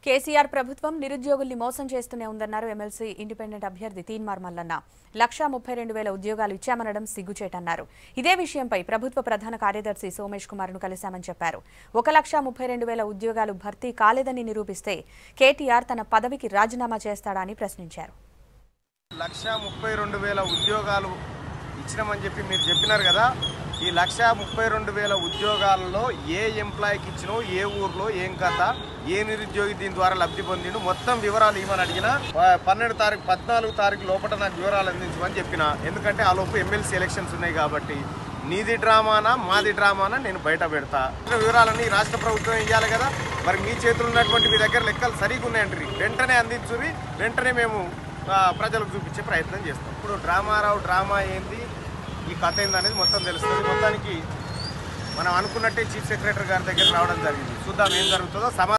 కేసీఆర్ ప్రభుత్వం నిరుద్యోగుల్ని మోసం చేస్తూనే ఉందన్నారు ఎమ్మెల్సీ ఇండిపెండెంట్ అభ్యర్థి తీన్మార్ మల్లన్న లక్షా ముప్పై రెండు వేల ఉద్యోగాలు ఇచ్చామనడం సిగ్గుచేటన్నారు ఇదే విషయంపై ప్రభుత్వ ప్రధాన కార్యదర్శి సోమేష్ కుమార్ను కలిశామని చెప్పారు ఒక లక్షా ముప్పై రెండు వేల ఉద్యోగాలు భర్తీ కాలేదని నిరూపిస్తే కేటీఆర్ తన పదవికి రాజీనామా చేస్తాడా అని ప్రశ్నించారు లక్ష ముప్పై రెండు వేల ఉద్యోగాలు ఇచ్చినామని చెప్పి మీరు చెప్పినారు కదా ఈ లక్ష ముప్పై రెండు వేల ఉద్యోగాలలో ఏ ఎంప్లాయీకి ఇచ్చినో ఏ ఊర్లో ఏం కథ ఏ నిరుద్యోగి దీని ద్వారా లబ్ధి పొందిండు మొత్తం వివరాలు ఇవ్వమని అడిగిన ప- పన్నెండు తారీఖు పద్నాలుగు తారీఖు లోపల నాకు వివరాలు అందించమని చెప్పిన ఎందుకంటే ఆ లోపు ఎమ్మెల్సీ ఎలక్షన్స్ ఉన్నాయి కాబట్టి నీది డ్రామానా మాది డ్రామానా నేను బయట పెడతా ఇట్లా వివరాలన్నీ ఈ రాష్ట్ర ప్రభుత్వం ఇవ్వాలి కదా మరి మీ చేతులు ఉన్నటువంటి మీ దగ్గర లెక్కలు సరిగా ఉన్నాయంటారు వెంటనే అందించురి వెంటనే మేము ఆ, ప్రజలకు చూపించే ప్రయత్నం చేస్తాం ఇప్పుడు డ్రామారావు డ్రామా ఏంది ఈ కథ ఏంది అనేది మొత్తం తెలుస్తుంది మొత్తానికి మనం అనుకున్నట్టే చీఫ్ సెక్రటరీ గారి దగ్గర రావడం జరిగింది చూద్దాం ఏం జరుగుతుందో సమా